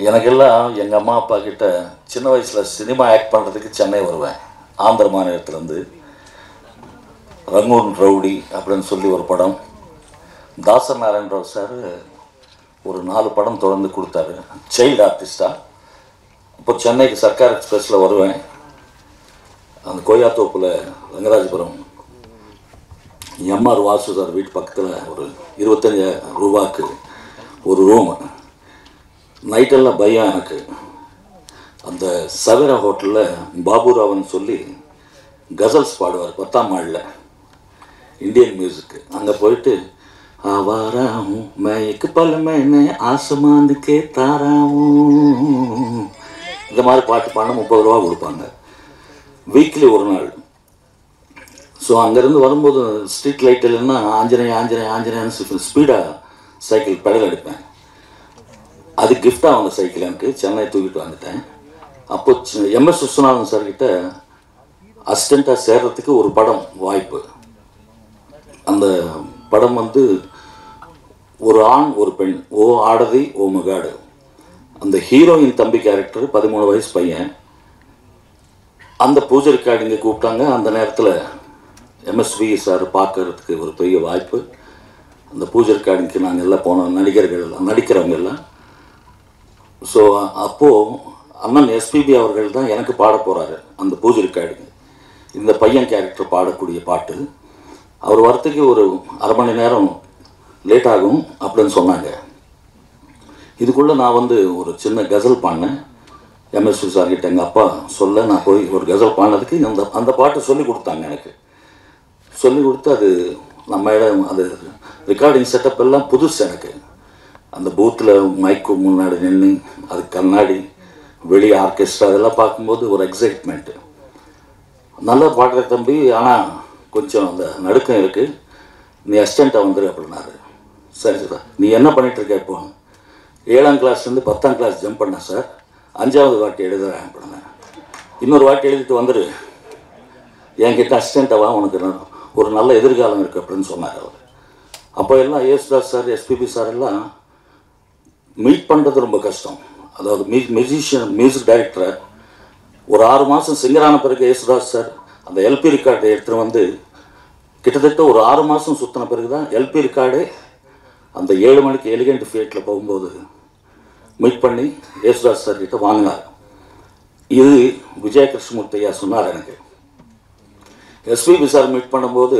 எனக்கெல்லாம் எங்கள் அம்மா அப்பா கிட்ட சின்ன வயசில் சினிமா ஆக்ட் பண்ணுறதுக்கு சென்னை வருவேன் ஆந்திர மாநிலத்திலேருந்து ரங்கூன் ரவுடி அப்படின்னு சொல்லி ஒரு படம் தாசர் நாராயணராவ் சார் ஒரு நாலு படம் தொடர்ந்து கொடுத்தாரு சைல்டு ஆர்டிஸ்டாக இப்போ சென்னைக்கு சர்க்கார் எக்ஸ்பிரஸில் வருவேன் அந்த கொய்யாத்தோப்பில் ரங்கராஜபுரம் எம்ஆர் வாசு சார் வீட்டு பக்கத்தில் ஒரு இருபத்தஞ்சு ரூபாய்க்கு ஒரு ரூம் நைட்டெல்லாம் பயம் எனக்கு அந்த சவேரா ஹோட்டலில் பாபுராவன் சொல்லி கசல்ஸ் பாடுவார் பத்தாம் மாடில் இந்தியன் மியூசிக்கு அங்கே போயிட்டு ஆவாராவும் மேய்க்கு பல மேனே ஆசமாந்துக்கே தாராவும் இந்த மாதிரி பாட்டு பாடினா முப்பது ரூபா கொடுப்பாங்க வீக்லி ஒரு நாள் ஸோ அங்கேருந்து வரும்போது ஸ்ட்ரீட் லைட் இல்லைன்னா ஆஞ்சநேய ஆஞ்சநேய ஆஞ்சநேயன்னு ஸ்பீடாக சைக்கிள் பெடல் எடுப்பேன் அது கிஃப்டாக வந்த சைக்கிள் எனக்கு சென்னை தூக்கிட்டு வந்துட்டேன் அப்போ எம்எஸ் விஸ்வநாதன் சார்கிட்ட அசிஸ்டண்ட்டாக சேர்றதுக்கு ஒரு படம் வாய்ப்பு அந்த படம் வந்து ஒரு ஆண் ஒரு பெண் ஓ ஆடதி ஓ மகாடு அந்த ஹீரோயின் தம்பி கேரக்டர் பதிமூணு வயசு பையன் அந்த பூஜை ரெக்கார்டிங்க கூப்பிட்டாங்க அந்த நேரத்தில் எம்எஸ்வி சார் பார்க்கறதுக்கு ஒரு பெரிய வாய்ப்பு அந்த பூஜை ரெக்கார்டிங்க்கு நாங்கள் எல்லாம் போனோம் நடிகர்கள் எல்லாம் நடிக்கிறவங்க எல்லாம் ஸோ அப்போது அண்ணன் எஸ்பிபி அவர்கள் தான் எனக்கு பாட போகிறாரு அந்த பூஜை ரெக்கார்டிங் இந்த பையன் கேரக்டர் பாடக்கூடிய பாட்டு அவர் வரத்துக்கு ஒரு அரை மணி நேரம் லேட் ஆகும் அப்படின்னு சொன்னாங்க இதுக்குள்ளே நான் வந்து ஒரு சின்ன கசல் பாடினேன் எம்எஸ்வி சார் கிட்ட எங்கள் அப்பா சொல்ல நான் போய் ஒரு கசல் பாடினதுக்கு அந்த அந்த பாட்டு சொல்லி கொடுத்தாங்க எனக்கு சொல்லி கொடுத்து அது நம்ம இடம் அது ரெக்கார்டிங் செட்டப் எல்லாம் புதுசு எனக்கு அந்த பூத்தில் மைக்கு முன்னாடி நின்று அது கண்ணாடி வெளி ஆர்கெஸ்ட்ரா அதெல்லாம் பார்க்கும்போது ஒரு எக்ஸைட்மெண்ட்டு நல்லா பாடுற தம்பி ஆனால் கொஞ்சம் அந்த நடுக்கம் இருக்குது நீ அசிஸ்டண்ட்டாக வந்துரு அப்படின்னாரு சரி சார் நீ என்ன பண்ணிட்டு இருக்க இப்போ ஏழாம் கிளாஸ்லேருந்து பத்தாம் கிளாஸ் ஜம்ப் பண்ணேன் சார் அஞ்சாவது வாட்டி எழுதுறேன் அப்படின்னேன் இன்னொரு வாட்டி எழுதிட்டு வந்துரு என்கிட்ட அசிஸ்டண்ட்டாவா உனக்கு ந- ஒரு நல்ல எதிர்காலம் இருக்குது அப்படின்னு சொன்னார் அவர் அப்போ எல்லாம் ஏசுதாஸ் சார் எஸ்பிபி சார் எல்லாம் மீட் பண்ணுறது ரொம்ப கஷ்டம் அதாவது மியூ மியூசிஷியன் மியூசிக் டைரக்டரை ஒரு ஆறு மாதம் சிங்கரான பிறகு யேசுதாஸ் சார் அந்த எல்பி ரெக்கார்டை எடுத்துகிட்டு வந்து கிட்டத்தட்ட ஒரு ஆறு மாதம் சுற்றின பிறகு தான் எல்பி ரெக்கார்டு அந்த ஏழு மணிக்கு எலிகண்ட் ஃபியேட்டில் போகும்போது மீட் பண்ணி யேசுதாஸ் சார் கிட்ட வாங்கினார் இது விஜய கிருஷ்ணமூர்த்தி ஐயா சொன்னார் எனக்கு எஸ்பிபி சார் மீட் பண்ணும்போது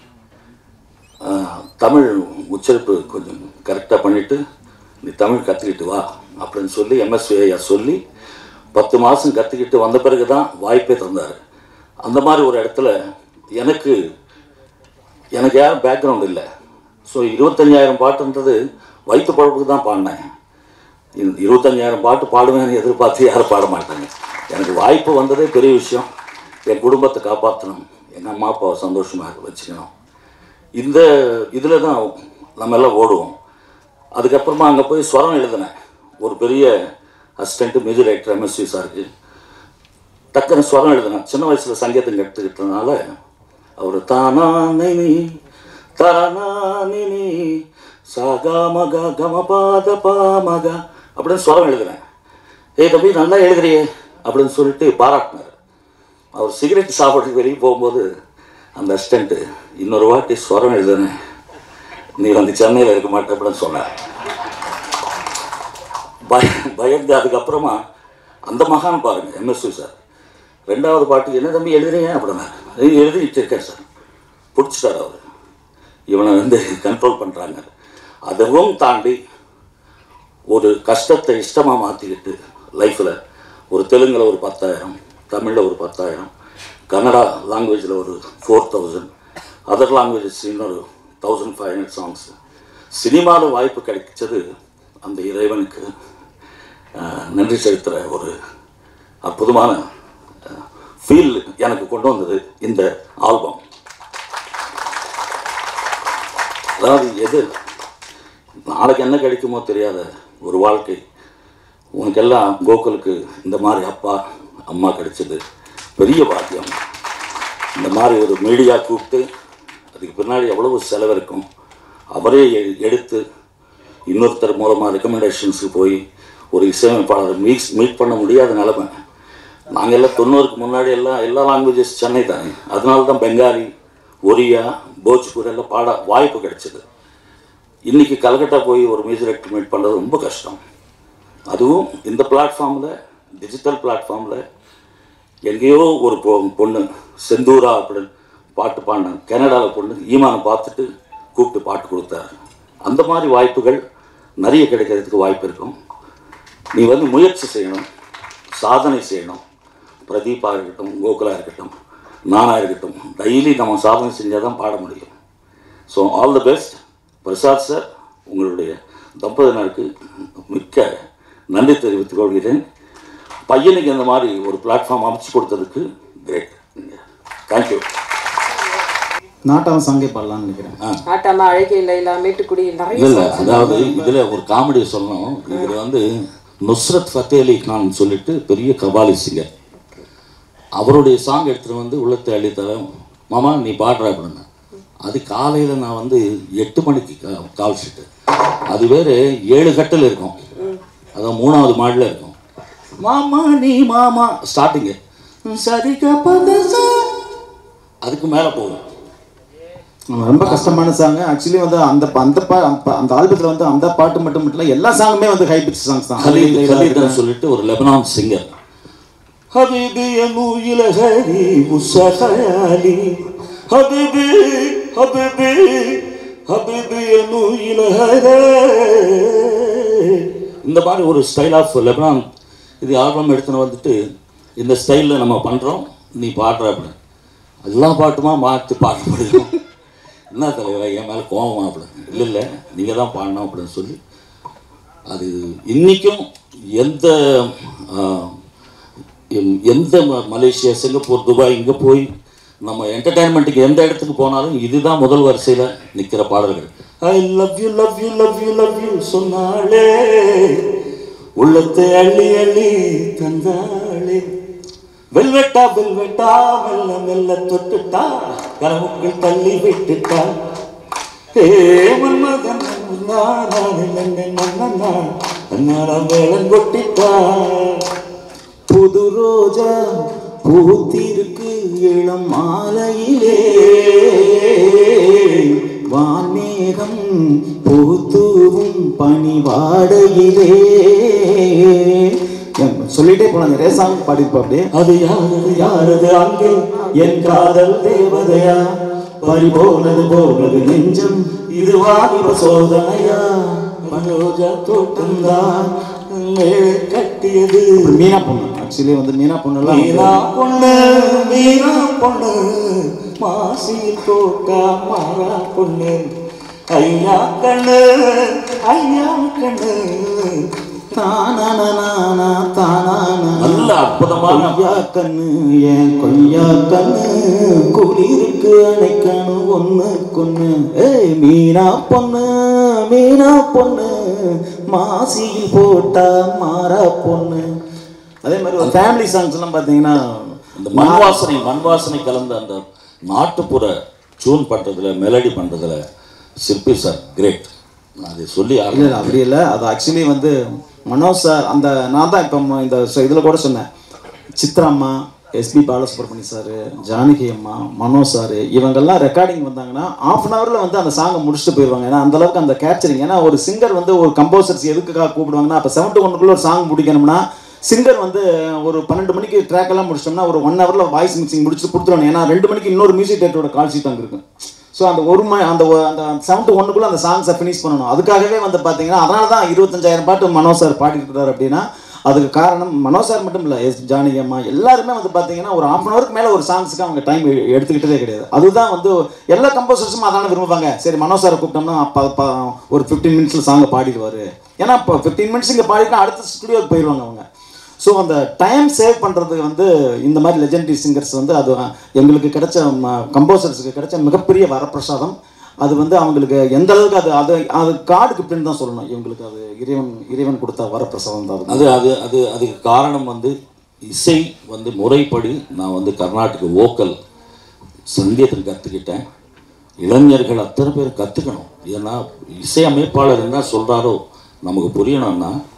ஆஹ், தமிழ் உச்சரிப்பு கொஞ்சம் கரெக்டாக பண்ணிவிட்டு நீ தமிழ் கற்றுக்கிட்டு வா அப்படின்னு சொல்லி எம்எஸ்வி ஐயா சொல்லி பத்து மாதம் கற்றுக்கிட்டு வந்த பிறகு தான் வாய்ப்பே தந்தார் அந்த மாதிரி ஒரு இடத்துல எனக்கு எனக்கு யாரும் பேக்ரவுண்ட் இல்லை ஸோ இருபத்தஞ்சாயிரம் பாட்டுன்றது வயிற்று பழப்புக்கு தான் பாடினேன் இந்த இருபத்தஞ்சாயிரம் பாட்டு பாடுவேன்னு எதிர்பார்த்து யாரும் பாட மாட்டாங்க எனக்கு வாய்ப்பு வந்ததே பெரிய விஷயம் என் குடும்பத்தை காப்பாற்றணும் எங்கள் அம்மா அப்பாவை சந்தோஷமாக வச்சுக்கணும் இந்த இதில் தான் நம்ம எல்லாம் ஓடுவோம் அதுக்கப்புறமா அங்கே போய் ஸ்வரம் எழுதினேன் ஒரு பெரிய அசிஸ்டண்ட்டு மியூசிக் டைரக்டர் எம்எஸ்வி சாருக்கு டக்குன்னு ஸ்வரம் எழுதினேன் சின்ன வயசில் சங்கீதம் கற்றுக்கிட்டதுனால அவர் தானா நினி தானா நினி சாகா மகா கம பாத பா மகா அப்படின்னு ஸ்வரம் எழுதினேன் ஏய் தம்பி நல்லா எழுதுறியே அப்படின்னு சொல்லிட்டு பாராட்டினார் அவர் சிகரெட் சாப்பிட்றதுக்கு வெளியே போகும்போது அந்த அசிஸ்டண்ட்டு இன்னொரு வாட்டி ஸ்வரம் எழுதுனேன் நீ வந்து சென்னையில் இருக்க மாட்டே அப்படின்னு சொன்னார் பய பயந்து அதுக்கப்புறமா அந்த மகான் பாருங்க எம்எஸ்வி சார் ரெண்டாவது பாட்டு என்ன தம்பி எழுதுறீங்க அப்படின்னா எழுதிட்டு இருக்கேன் சார் பிடிச்சிட்டார் அவர் இவனை வந்து கண்ட்ரோல் பண்ணுறாங்க அதுவும் தாண்டி ஒரு கஷ்டத்தை இஷ்டமாக மாற்றிக்கிட்டு லைஃப்பில் ஒரு தெலுங்கில் ஒரு பத்தாயிரம் தமிழில் ஒரு பத்தாயிரம் கன்னடா லாங்குவேஜில் ஒரு ஃபோர் தௌசண்ட் அதர் லாங்குவேஜஸ் இன்னொரு தௌசண்ட் ஃபைவ் ஹண்ட்ரட் சாங்ஸ் சினிமாவில் வாய்ப்பு கிடைச்சது அந்த இறைவனுக்கு ஆஹ், நன்றி செலுத்துகிற ஒரு அற்புதமான ஃபீல் எனக்கு கொண்டு வந்தது இந்த ஆல்பம் அதாவது எது நாளைக்கு என்ன கிடைக்குமோ தெரியாத ஒரு வாழ்க்கை உனக்கெல்லாம் கோகுலுக்கு இந்த மாதிரி அப்பா அம்மா கிடைச்சது பெரிய பாக்கியம் இந்த மாதிரி ஒரு மீடியா கூப்பிட்டு அதுக்கு பின்னாடி எவ்வளவு செலவு இருக்கும் அவரே எ- எடுத்து இன்னொருத்தர் மூலமாக ரெக்கமெண்டேஷன்ஸுக்கு போய் ஒரு இசையமைப்பாளரை மீட் மீட் பண்ண முடியாத நிலைமை நாங்கள் எல்லாம் தொண்ணூறுக்கு முன்னாடி எல்லாம் எல்லா லாங்குவேஜஸ் சென்னை தானே அதனால தான் பெங்காலி ஒரியா போஜ்பூர் எல்லாம் பாட வாய்ப்பு கிடைச்சது இன்றைக்கி கல்கட்டா போய் ஒரு மியூசிக் டைரக்டர் மீட் பண்ணுறது ரொம்ப கஷ்டம் அதுவும் இந்த பிளாட்ஃபார்மில் டிஜிட்டல் பிளாட்ஃபார்மில் எங்கேயோ ஒரு பொ பொண்ணு செந்தூரா அப்படின்னு பாட்டு பாடின கனடாவில் பொண்ணு ஈமானை பார்த்துட்டு கூப்பிட்டு பாட்டு கொடுத்தாரு அந்த மாதிரி வாய்ப்புகள் நிறைய கிடைக்கிறதுக்கு வாய்ப்பு இருக்கும் நீ வந்து முயற்சி செய்யணும் சாதனை செய்யணும் பிரதீபா இருக்கட்டும் கோகுலா இருக்கட்டும் நானா இருக்கட்டும் டெய்லி நம்ம சாதனை செஞ்சால் தான் பாட முடியும் so all the best Prasad sir உங்களுடைய தம்பதியினருக்கு மிக்க நன்றி தெரிவித்துக் கொள்கிறேன் பையனுக்கு இந்த மாதிரி ஒரு பிளாட்ஃபார்ம் அமைச்சு கொடுத்ததுக்கு கிரேட் தேங்க்யூ நாட்டாம சாங்கே பாடலாம்னு நினைக்கிறேன் ஆட்டாம அழகே லைலா மேட்டுக்குடி நிறைய இல்லை இல்லை அதாவது இதில் ஒரு காமெடி சொல்லணும் இதில் வந்து நுஸ்ரத் ஃபத்தே அலி கான் சொல்லிட்டு பெரிய கபாலி சிங்கர் அவருடைய சாங் எடுத்துகிட்டு வந்து உள்ளத்தை அள்ளித்தர மாமா நீ பாடுற அப்படின்னு அது காலையில் நான் வந்து எட்டு மணிக்கு கா- கால் ஷீட்டு அது வேறு ஏழு கட்டில் இருக்கும் அதான் மூணாவது மாடியில் இருக்கும் மாமா நீ மாமா ஸ்டார்டிங்கு சரிக பதசா அதுக்கு மேலே போகும் ஆமா, ரொம்ப கஷ்டமான சாங் ஆக்சுவலி வந்து அந்த அந்த பா அந்த- அந்த ஆல்பத்தில் வந்து அந்த பாட்டு மட்டும் மட்டும் இல்லை எல்லா சாங்குமே வந்து ஹை பிச் சாங்ஸ் தான் ஹலீல் ஹலீல்னு சொல்லிட்டு ஒரு லெபனான் சிங்கர் ஹபீபி அனூயில ஹரி உசஹயாலி ஹபீபி ஹபீபி ஹபீபி அனூயில இந்த மாதிரி ஒரு ஸ்டைல் ஆஃப் லெபனான் இது ஆல்பம் எடுத்துன்னு வந்துட்டு இந்த ஸ்டைலில் நம்ம பண்ணுறோம் நீ பாடுற அப்படின்னு எல்லா பாட்டுமா மாற்றி பாட முடியும் என்ன தலைவா என் மேலே கோவமா அப்படின்னு இல்லை இல்லை நீங்கள் தான் பாடணும் அப்படின்னு சொல்லி அது இன்றைக்கும் எந்த ஆஹ், எம்- எந்த ம- மலேசியா சிங்கப்பூர் துபாய் இங்கே போய் நம்ம என்டர்டைன்மெண்ட்டுக்கு எந்த இடத்துக்கு போனாலும் இதுதான் முதல் வரிசையில் நிற்கிற பாடல்கள் I love you love you love you love you சொன்னாலே உள்ளத்தை அள்ளி அள்ளி தந்தாளே வெல்வெட்டா வெல்வெட்டா மெல்ல மெல்ல தொட்டுட்டா கனவுக்குள் தள்ளி விட்டுட்டா ஹே மன்மதன் அன்னாரம் வேளம் கொட்டிட்டா புது ரோஜா பூத்திருக்கு இளம் மாலையிலே வான்மேகம் பூத்தூவும் பனிவாடையிலே எம், சொல்லிட்டே போலாம் நிறைய சாங் பாடிருப்போம் அப்படியே அது யாரது யாரது அங்கே என் காதல் தேவதையா பறிபோனது போனது நெஞ்சம் இது வாலிப சோதனையா மனோஜா தோட்டம்தான் கட்டியது மீனா பொண்ணு ஆக்சுவலி வந்து மீனா பொண்ணுலாம் மீனா பொண்ணு மீனா பொண்ணு மாசியில் தோட்டா மாறா பொண்ணு ஐயா கண்ணு ஐயா கண்ணு தானானா தானானா நல்ல அற்புதமான கொய்யா கண்ணு ஏன் கொய்யா கண்ணு குளிருக்கு அணைக்கணும் ஒண்ணு கொண்ணு ஏய் மீனா பொண்ணு மீனா பொண்ணு மாசியில் போட்டா மாறா பொண்ணு அதே மாதிரி ஒரு ஃபேமிலி சாங்ஸ் எல்லாம் பார்த்தீங்கன்னா அந்த மண் வாசனை மண் வாசனை கலந்த அந்த நாட்டுப்புற டியூன் பண்ணுறதுல மெலடி பண்ணுறதுல சிற்பி சார் கிரேட் நான் அதை சொல்லி இல்லை இல்லை அப்படி இல்லை அது ஆக்சுவலி வந்து மனோஜ் சார் அந்த நான் தான் இப்போ இந்த இதில் கூட சொன்னேன் சித்ராம்மா எஸ்பி பாலசுப்ரமணியம் சார் ஜானகி அம்மா மனோஜ் சார் இவங்கெல்லாம் ரெக்கார்டிங் வந்தாங்கன்னா ஆஃப் அன் ஹவரில் வந்து அந்த சாங்கை முடிச்சுட்டு போயிடுவாங்க ஏன்னா அந்த அளவுக்கு அந்த கேப்சரிங் ஏன்னா ஒரு சிங்கர் வந்து ஒரு கம்போசர்ஸ் எதுக்காக கூப்பிடுவாங்கன்னா அப்போ செவன் டு ஒன்றுக்குள்ள ஒரு சாங் முடிக்கணும்னா சிங்கர் வந்து ஒரு பன்னெண்டு மணிக்கு ட்ராக் எல்லாம் முடிச்சிட்டோம்னா ஒரு ஒன் ஹவரில் வாய்ஸ் மிக்சிங் முடிச்சுட்டு கொடுத்துருவாங்க ஏன்னா ரெண்டு மணிக்கு இன்னொரு மியூசிக் டேரக்டரோட கால் ஷீட் அங்கே இருக்கும் ஸோ அந்த ஒரு மணி அந்த ஒ- அந்த செவன் டு ஒன்றுக்குள்ளே அந்த சாங்ஸை ஃபினிஷ் பண்ணணும் அதுக்காகவே வந்து பார்த்தீங்கன்னா அதனால தான் இருபத்தஞ்சாயிரம் பாட்டு மனோ சார் பாடிட்டு இருக்காரு அப்படின்னா அதுக்கு காரணம் மனோ சார் மட்டும் இல்லை எஸ் ஜானகி அம்மா எல்லாருமே வந்து பார்த்தீங்கன்னா ஒரு ஹாஃப் அன் ஹவருக்கு மேலே ஒரு சாங்ஸுக்கு அவங்க டைம் எடுத்துக்கிட்டதே கிடையாது அதுதான் வந்து எல்லா கம்போசர்ஸும் அதான விரும்புவாங்க சரி மனோ சாரை கூப்பிட்டோம்னா அப்போ அப்போ ஒரு ஃபிஃப்டீன் மினிட்ஸில் சாங்கை பாடிடுவார் ஏன்னா இப்போ ஃபிஃப்டீன் மினிட்ஸ் இங்கே பாடிட்டு அடுத்த ஸ்டுடியோக்கு போயிடுவாங்க அவங்க ஸோ அந்த டைம் சேவ் பண்ணுறதுக்கு வந்து இந்த மாதிரி லெஜெண்டரி சிங்கர்ஸ் வந்து அது எங்களுக்கு கிடைச்ச கம்போசர்ஸுக்கு கிடைச்ச மிகப்பெரிய வரப்பிரசாதம் அது வந்து அவங்களுக்கு எந்த அளவுக்கு அது அது அது காடு கிஃப்ட்னு தான் சொல்லணும் இவங்களுக்கு அது இறைவன் இறைவன் கொடுத்த வரப்பிரசாதம் தான் அது அது அது அது அதுக்கு காரணம் வந்து இசை வந்து முறைப்படி நான் வந்து கர்நாடக வோக்கல் சங்கீதத்தில் கற்றுக்கிட்டேன் இளைஞர்கள் அத்தனை பேர் கற்றுக்கணும் ஏன்னா இசை அமைப்பாளர் என்ன சொல்கிறாரோ நமக்கு புரியணும்னா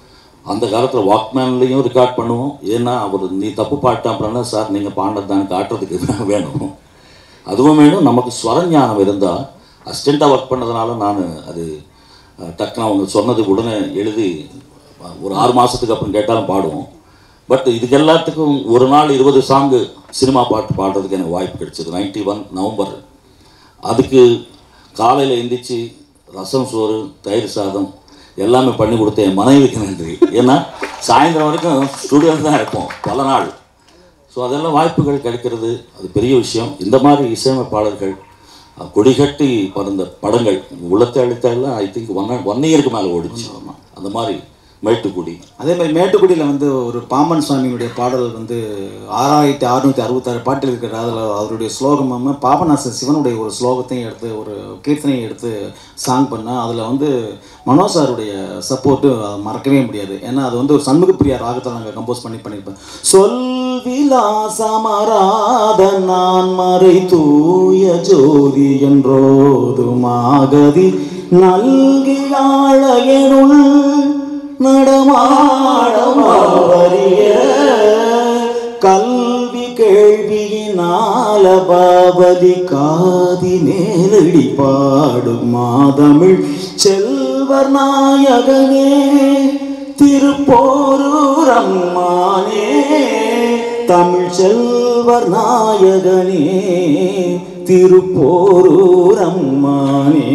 அந்த காலத்தில் வாக்மேன்லேயும் ரெக்கார்ட் பண்ணுவோம் ஏன்னா அவர் நீ தப்பு பாட்டா அப்படின்னா சார் நீங்கள் பாண்டதான்னு காட்டுறதுக்கு வேணும் அதுவும் வேணும் நமக்கு ஸ்வரஞானம் இருந்தால் அசிஸ்டண்ட்டாக ஒர்க் பண்ணதுனால நான் அது அஹ், டக்குன்னு அவங்க சொன்னதுக்கு உடனே எழுதி அஹ், ஒரு ஆறு மாதத்துக்கு அப்புறம் கேட்டாலும் பாடுவோம் பட் இதுக்கு எல்லாத்துக்கும் ஒரு நாள் இருபது சாங்கு சினிமா பாட்டு பாடுறதுக்கு எனக்கு வாய்ப்பு கிடைச்சது நைன்டி ஒன் நவம்பர் அதுக்கு காலையில் எந்திரிச்சு ரசம் சோறு தயிர் சாதம் எல்லாமே பண்ணி கொடுத்த என் மனைவிக்கு நன்றி ஏன்னா சாயந்தரம் வரைக்கும் ஸ்டுடியோவில் தான் இருப்போம் பல நாள் ஸோ அதெல்லாம் வாய்ப்புகள் கிடைக்கிறது அது பெரிய விஷயம் இந்த மாதிரி இசையமைப்பாளர்கள் அஹ், கொடிகட்டி பறந்த படங்கள் உள்ளத்தை அழித்தாலாம் ஐ திங்க் ஒன் ஒன் இயருக்கு மேலே ஓடிச்சு அந்த மாதிரி மேட்டுக்குடி அதே மாதிரி மேட்டுக்குடியில் வந்து ஒரு பாம்பன் சுவாமியுடைய பாடல் வந்து ஆறாயிரத்தி அறுநூத்தி அறுபத்தாறு பாட்டில் இருக்கிற அதில் அவருடைய ஸ்லோகம் பாபநாசன் சிவனுடைய ஒரு ஸ்லோகத்தையும் எடுத்து ஒரு கீர்த்தனையும் எடுத்து சாங் பண்ணால் அதில் வந்து மனோ சாருடைய சப்போர்ட்டு மறக்கவே முடியாது ஏன்னா அது வந்து ஒரு சண்முகப்பிரியா ராகத்தில் நாங்கள் கம்போஸ் பண்ணி பண்ணியிருப்போம் சொல் விலாசமராத நான் மறை தூய ஜோதி என்றோது மாகதி நல்கி ஆழகனுள் நடமாடமாவரிய கல்வி கேள்வியினால பாபதி காதி மேலடி பாடும் மாதமிழ் செல்வர் நாயகனே திருப்போரூர் அம்மானே தமிழ் செல்வர் நாயகனே திருப்போரூர் அம்மானே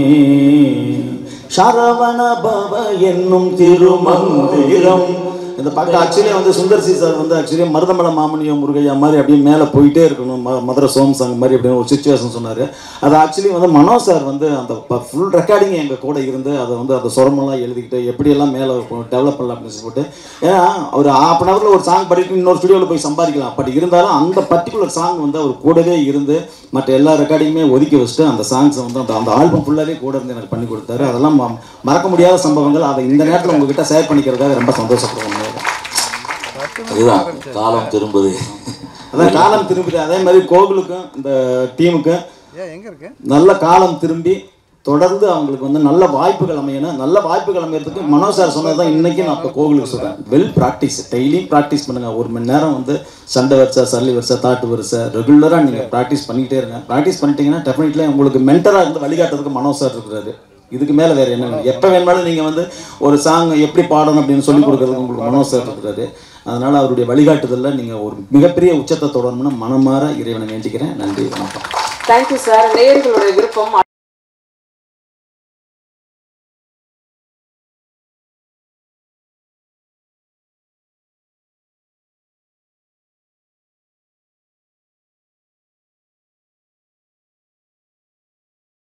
சரவண பவ என்னும் திருமந்திரம் இந்த பாட்டு ஆக்சுவலி வந்து சுந்தர் சி சார் வந்து ஆக்சுவலி மருதமலை மாமனியம் முருகையா மாதிரி அப்படியே மேலே போயிட்டே இருக்கணும் ம மதுரை சோம் சாங் மாதிரி அப்படின்னு ஒரு சுச்சுவேஷன் சொன்னார் அது ஆக்சுவலி வந்து மனோ சார் வந்து அந்த ஃபுல் ரெக்கார்டிங் எங்கள் கூட இருந்து அதை வந்து அந்த சுரமெல்லாம் எழுதிக்கிட்டு எப்படியெல்லாம் மேலே டெவலப் பண்ணலாம் அப்படின்னு சொல்லிட்டு ஏன்னா ஒரு ஹாஃப் அன் ஹவரில் ஒரு சாங் படிட்டு இன்னொரு ஸ்டுடியோவில் போய் சம்பாதிக்கலாம் பட் இருந்தாலும் அந்த பர்டிகுலர் சாங் வந்து அவர் கூடவே இருந்து மற்ற எல்லா ரெக்கார்டிங்குமே ஒதுக்கி வச்சுட்டு அந்த சாங்ஸை வந்து அந்த அந்த ஆல்பம் ஃபுல்லாகவே கூட இருந்து எனக்கு பண்ணி கொடுத்தாரு அதெல்லாம் ம- மறக்க முடியாத சம்பவங்கள் அதை இந்த நேரத்தில் உங்ககிட்ட ஷேர் பண்ணிக்கிறதுக்காக ரொம்ப சந்தோஷப்படுறேன் அதுதான் காலம் திரும்புது அதான் காலம் திரும்பி அதே மாதிரி கோகுலுக்கும் இந்த டீமுக்கும் ஏன் எங்க இருக்கு நல்ல காலம் திரும்பி தொடர்ந்து அவங்களுக்கு வந்து நல்ல வாய்ப்புகள் அமையணும் நல்ல வாய்ப்புகள் அமையறதுக்கு மனோ சார் சொன்னது தான் இன்னைக்கு நான் இப்போ கோகுலுக்கு சொல்கிறேன் வெல் ப்ராக்டிஸ் டெய்லியும் ப்ராக்டிஸ் பண்ணுங்க ஒரு மணி நேரம் வந்து சண்டை வரிசை சல்லி வரிசை தாட்டு வரிசை ரெகுலராக நீங்கள் ப்ராக்டிஸ் பண்ணிக்கிட்டே இருங்க ப்ராக்டிஸ் பண்ணிட்டீங்கன்னா டெஃபினெட்லி உங்களுக்கு மென்டராக இருந்து வழிகாட்டுறதுக்கு மனோ சார் இருக்கிறாரு இதுக்கு மேலே வேறு என்ன வேணும் எப்போ வேணுமாலும் நீங்கள் வந்து ஒரு சாங் எப்படி பாடணும் அப்படின்னு சொல்லி கொடுக்குறதுக்கு உங்களுக்கு மனோ சார் இருக்கிறாரு அதனால் அவருடைய வழிகாட்டுதலில் நீங்கள் ஒரு மிகப்பெரிய உச்சத்தை தொடரணும்னு மனமாற இறைவனை வேண்டிக்கிறேன் நன்றி வணக்கம் தேங்க்யூ சார் நேயர்களுடைய விருப்பம்